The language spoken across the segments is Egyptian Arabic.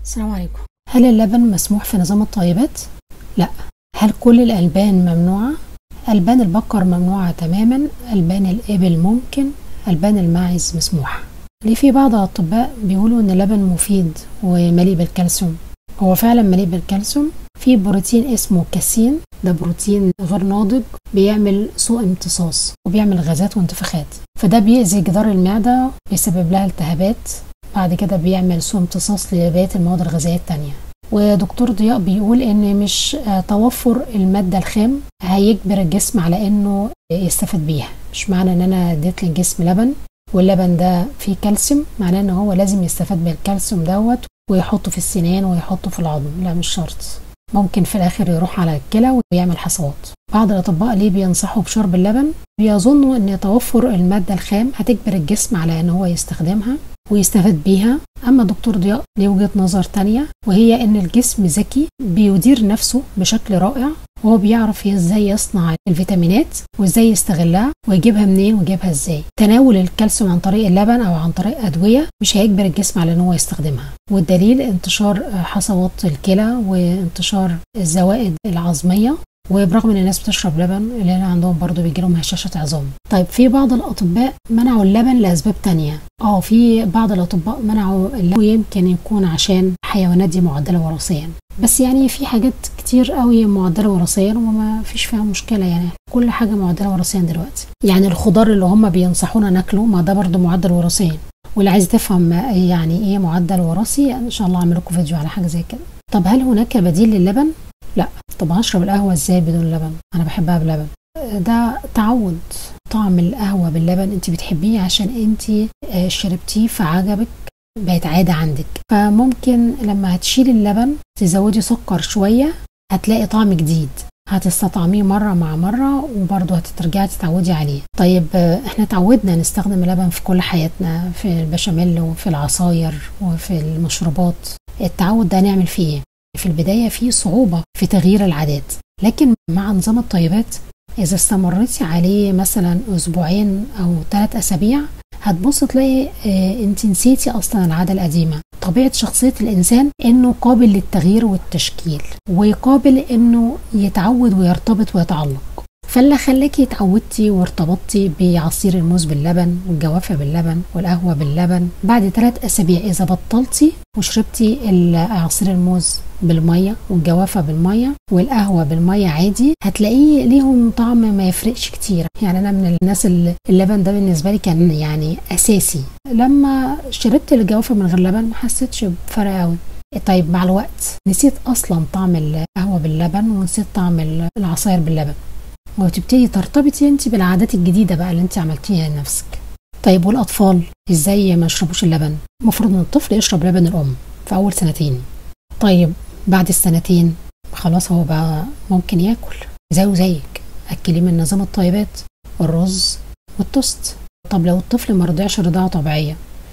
السلام عليكم هل اللبن مسموح في نظام الطيبات؟ لا هل كل الألبان ممنوعة؟ ألبان البقر ممنوعة تماما ألبان الإبل ممكن ألبان الماعز مسموحة ليه في بعض الأطباء بيقولوا إن اللبن مفيد ومليء بالكالسيوم هو فعلا مليء بالكالسيوم في بروتين اسمه كاسين ده بروتين غير ناضج بيعمل سوء امتصاص وبيعمل غازات وانتفاخات فده بيأذي جدار المعدة بيسبب لها التهابات بعد كده بيعمل سوء امتصاص لبقية المواد الغذائية التانية ودكتور ضياء بيقول ان مش توفر المادة الخام هيجبر الجسم على انه يستفاد بيها مش معنى ان انا اديت للجسم لبن واللبن ده فيه كالسيوم معناه ان هو لازم يستفاد بالكالسيوم دوت ويحطه في السنان ويحطه في العظم لا مش شرط ممكن في الاخر يروح على الكلى ويعمل حصوات بعض الاطباء ليه بينصحوا بشرب اللبن بيظنوا ان توفر الماده الخام هتجبر الجسم على ان هو يستخدمها ويستفاد بيها اما دكتور ضياء ليه وجهه نظر تانية وهي ان الجسم ذكي بيدير نفسه بشكل رائع وهو بيعرف ازاي يصنع الفيتامينات وازاي يستغلها ويجيبها منين ويجيبها ازاي تناول الكالسيوم عن طريق اللبن او عن طريق ادويه مش هيجبر الجسم على ان هو يستخدمها والدليل انتشار حصوات الكلى وانتشار الزوائد العظميه وبرغم ان الناس بتشرب لبن اللي عندهم برضو بيجي لهم هشاشه عظام طيب في بعض الاطباء منعوا اللبن لاسباب تانية اه في بعض الاطباء منعوا اللبن يمكن يكون عشان الحيوانات دي معدله وراثيا بس يعني في حاجات كتير قوي معدله وراثيا وما فيش فيها مشكله يعني كل حاجه معدله وراثيا دلوقتي يعني الخضار اللي هم بينصحونا ناكله ما ده برضو معدل وراثيا واللي عايز تفهم يعني ايه معدل وراثي ان شاء الله اعمل لكم فيديو على حاجه زي كده طب هل هناك بديل للبن لا طب هشرب القهوه ازاي بدون لبن انا بحبها بلبن ده تعود طعم القهوه باللبن انت بتحبيه عشان انت شربتيه فعجبك بقت عاده عندك فممكن لما هتشيلي اللبن تزودي سكر شويه هتلاقي طعم جديد هتستطعميه مرة مع مرة وبرضه هترجعي تتعودي عليه طيب احنا تعودنا نستخدم اللبن في كل حياتنا في البشاميل وفي العصاير وفي المشروبات التعود ده نعمل فيه ايه في البداية في صعوبة في تغيير العادات لكن مع نظام الطيبات إذا استمرتي عليه مثلا أسبوعين أو ثلاث أسابيع هتبص تلاقي اه انت نسيتي اصلا العاده القديمه طبيعه شخصيه الانسان انه قابل للتغيير والتشكيل وقابل انه يتعود ويرتبط ويتعلق فاللي خلاكي اتعودتي وارتبطتي بعصير الموز باللبن والجوافه باللبن والقهوه باللبن بعد ثلاث اسابيع اذا بطلتي وشربتي عصير الموز بالميه والجوافه بالميه والقهوه بالميه عادي هتلاقيه ليهم طعم ما يفرقش كتير يعني انا من الناس اللي اللبن ده بالنسبه لي كان يعني اساسي لما شربت الجوافه من غير لبن ما حسيتش بفرق قوي طيب مع الوقت نسيت اصلا طعم القهوه باللبن ونسيت طعم العصاير باللبن وتبتدي ترتبطي انت بالعادات الجديده بقى اللي انت عملتيها لنفسك طيب والاطفال ازاي ما يشربوش اللبن المفروض ان الطفل يشرب لبن الام في اول سنتين طيب بعد السنتين خلاص هو بقى ممكن ياكل زيه زيك اكليه من نظام الطيبات والرز والتوست طب لو الطفل ما رضعش رضاعه طبيعيه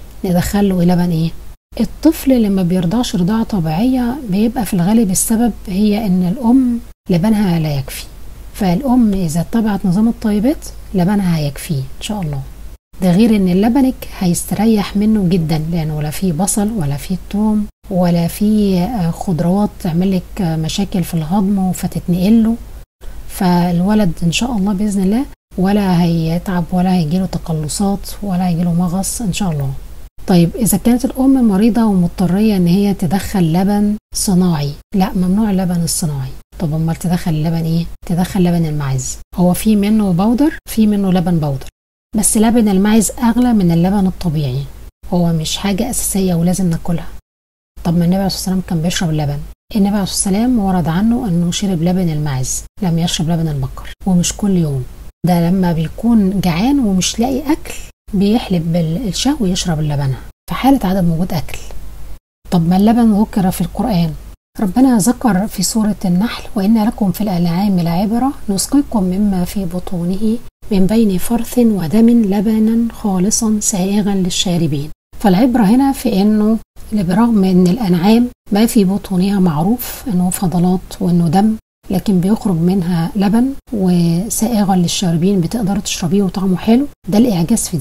ندخله لبن ايه الطفل لما بيرضعش رضاعه طبيعيه بيبقى في الغالب السبب هي ان الام لبنها لا يكفي فالأم إذا اتبعت نظام الطيبات لبنها هيكفيه إن شاء الله ده غير إن لبنك هيستريح منه جدا لأنه ولا فيه بصل ولا فيه توم ولا فيه خضروات تعمل لك مشاكل في الهضم فتتنقله فالولد إن شاء الله بإذن الله ولا هيتعب ولا هيجيله تقلصات ولا هيجيله مغص إن شاء الله طيب إذا كانت الأم مريضة ومضطرية إن هي تدخل لبن صناعي لا ممنوع اللبن الصناعي طب امال تدخل اللبن ايه تدخل لبن الماعز هو في منه بودر في منه لبن بودر بس لبن الماعز اغلى من اللبن الطبيعي هو مش حاجة أساسية ولازم ناكلها طب ما النبي عليه الصلاة والسلام كان بيشرب اللبن النبي عليه الصلاة والسلام ورد عنه أنه شرب لبن الماعز لم يشرب لبن البقر ومش كل يوم ده لما بيكون جعان ومش لاقي أكل بيحلب بالشهوة يشرب اللبن في حالة عدم وجود أكل طب ما اللبن ذكر في القرآن ربنا ذكر في سورة النحل وإن لكم في الأنعام لعبرة نسقيكم مما في بطونه من بين فرث ودم لبنا خالصا سائغا للشاربين فالعبرة هنا في إنه برغم إن الأنعام ما في بطونها معروف إنه فضلات وإنه دم لكن بيخرج منها لبن وسائغا للشاربين بتقدروا تشربيه وطعمه حلو ده الإعجاز في دي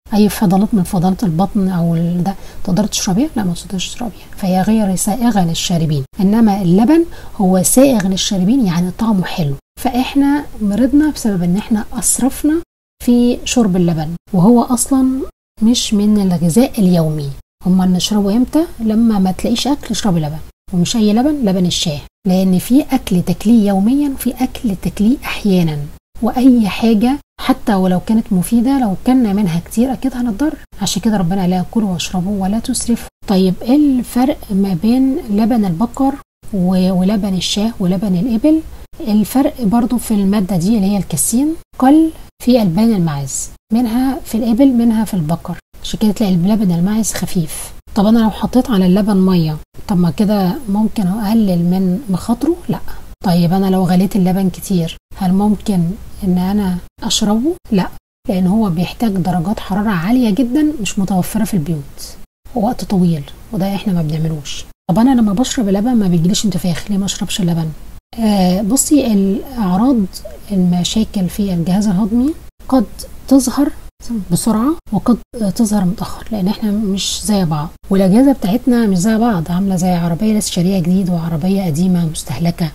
اي فضلات من فضلات البطن او ده تقدر تشربيها لا ما تقدرش تشربيها فهي غير سائغه للشاربين انما اللبن هو سائغ للشاربين يعني طعمه حلو فاحنا مرضنا بسبب ان احنا اسرفنا في شرب اللبن وهو اصلا مش من الغذاء اليومي هما نشربه امتى لما ما تلاقيش اكل اشربي لبن ومش اي لبن لبن الشاه لان في اكل تاكليه يوميا وفي اكل تاكليه احيانا واي حاجه حتى ولو كانت مفيده لو كلنا منها كتير اكيد هنضر عشان كده ربنا قال كلوا واشربوا ولا تسرفوا طيب ايه الفرق ما بين لبن البقر ولبن الشاه ولبن الابل الفرق برضو في الماده دي اللي هي الكاسين قل في البان الماعز منها في الابل منها في البقر عشان كده تلاقي اللبن الماعز خفيف طب انا لو حطيت على اللبن ميه طب ما كده ممكن اقلل من مخاطره لا طيب انا لو غليت اللبن كتير هل ممكن ان انا اشربه لا لان هو بيحتاج درجات حراره عاليه جدا مش متوفره في البيوت وقت طويل وده احنا ما بنعملوش طب انا لما بشرب اللبن ما بيجيليش انتفاخ ليه ما اشربش اللبن آه بصي الاعراض المشاكل في الجهاز الهضمي قد تظهر بسرعه وقد تظهر متاخر لان احنا مش زي بعض والاجهزه بتاعتنا مش زي بعض عامله زي عربيه لسه شاريها جديد وعربيه قديمه مستهلكه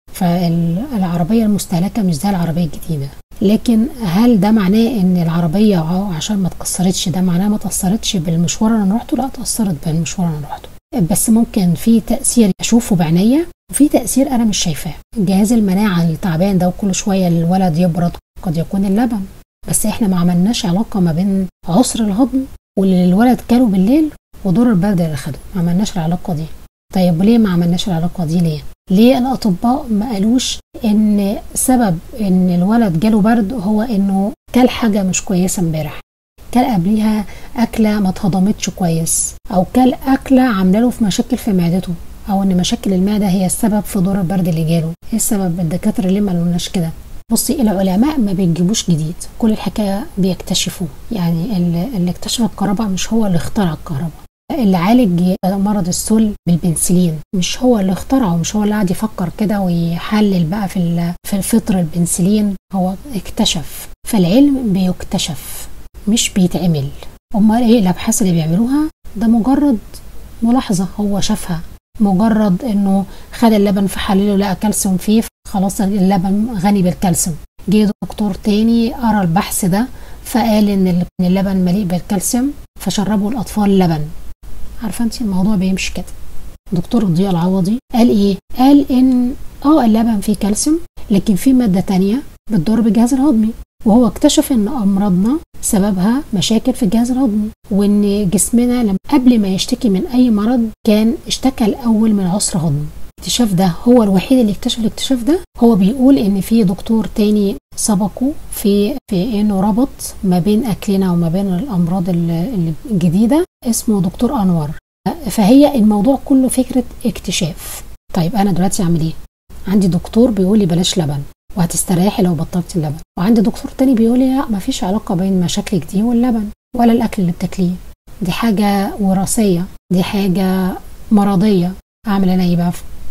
فالعربيه المستهلكه مش زي العربيه الجديده لكن هل ده معناه ان العربيه عشان ما اتكسرتش ده معناه ما اتاثرتش بالمشوار اللي انا رحته لا اتاثرت بالمشوار اللي انا رحته بس ممكن في تاثير اشوفه بعينيا وفي تاثير انا مش شايفاه جهاز المناعه التعبان ده وكل شويه الولد يبرد قد يكون اللبن بس احنا ما عملناش علاقه ما بين عسر الهضم واللي الولد كاله بالليل ودور البرد اللي خده ما عملناش العلاقه دي طيب ليه ما عملناش العلاقه دي ليه ليه الاطباء ما قالوش ان سبب ان الولد جاله برد هو انه كل حاجه مش كويسه امبارح كل قبليها اكله ما اتهضمتش كويس او كل اكله عامله له في مشاكل في معدته او ان مشاكل المعده هي السبب في دور البرد اللي جاله ايه السبب الدكاتره ليه ما قالولناش كده بصي العلماء ما بيجيبوش جديد كل الحكايه بيكتشفوا يعني اللي اكتشف الكهرباء مش هو اللي اخترع الكهرباء اللي عالج مرض السل بالبنسلين مش هو اللي اخترعه مش هو اللي قاعد يفكر كده ويحلل بقى في في الفطر البنسلين هو اكتشف فالعلم بيكتشف مش بيتعمل امال ايه الابحاث اللي بيعملوها ده مجرد ملاحظه هو شافها مجرد انه خد اللبن في حلله لقى كالسيوم فيه خلاص اللبن غني بالكالسيوم جه دكتور تاني قرا البحث ده فقال ان اللبن مليء بالكالسيوم فشربوا الاطفال لبن عارفه انت الموضوع بيمشي كده دكتور ضياء العوضي قال ايه قال ان اه اللبن فيه كالسيوم لكن في ماده تانية بتضر بالجهاز الهضمي وهو اكتشف ان امراضنا سببها مشاكل في الجهاز الهضمي وان جسمنا لما قبل ما يشتكي من اي مرض كان اشتكى الاول من عسر هضمي الاكتشاف ده هو الوحيد اللي اكتشف الاكتشاف ده هو بيقول ان في دكتور تاني سبقه في في انه ربط ما بين اكلنا وما بين الامراض الجديده اسمه دكتور انور فهي الموضوع كله فكره اكتشاف طيب انا دلوقتي اعمل ايه عندي دكتور بيقول لي بلاش لبن وهتستريحي لو بطلت اللبن وعندي دكتور تاني بيقول لي لا مفيش علاقه بين مشاكلك دي واللبن ولا الاكل اللي بتاكليه دي حاجه وراثيه دي حاجه مرضيه اعمل انا ايه بقى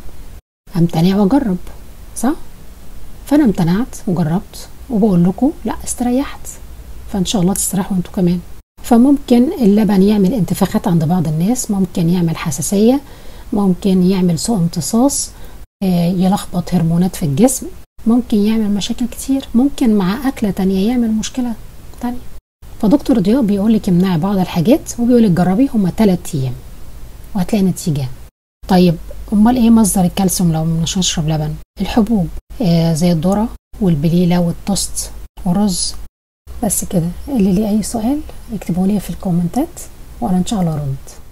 امتنع واجرب صح فانا امتنعت وجربت وبقول لكم لا استريحت فان شاء الله تستريحوا انتوا كمان فممكن اللبن يعمل انتفاخات عند بعض الناس ممكن يعمل حساسيه ممكن يعمل سوء امتصاص آه، يلخبط هرمونات في الجسم ممكن يعمل مشاكل كتير ممكن مع أكلة تانية يعمل مشكلة تانية فدكتور ضياء بيقول لك امنعي بعض الحاجات وبيقول لك جربي هما تلات أيام وهتلاقي نتيجة طيب أمال إيه مصدر الكالسيوم لو مش هنشرب لبن الحبوب آه زي الذرة والبليلة والتوست والرز بس كده اللي ليه أي سؤال اكتبوا لي في الكومنتات وأنا إن شاء الله أرد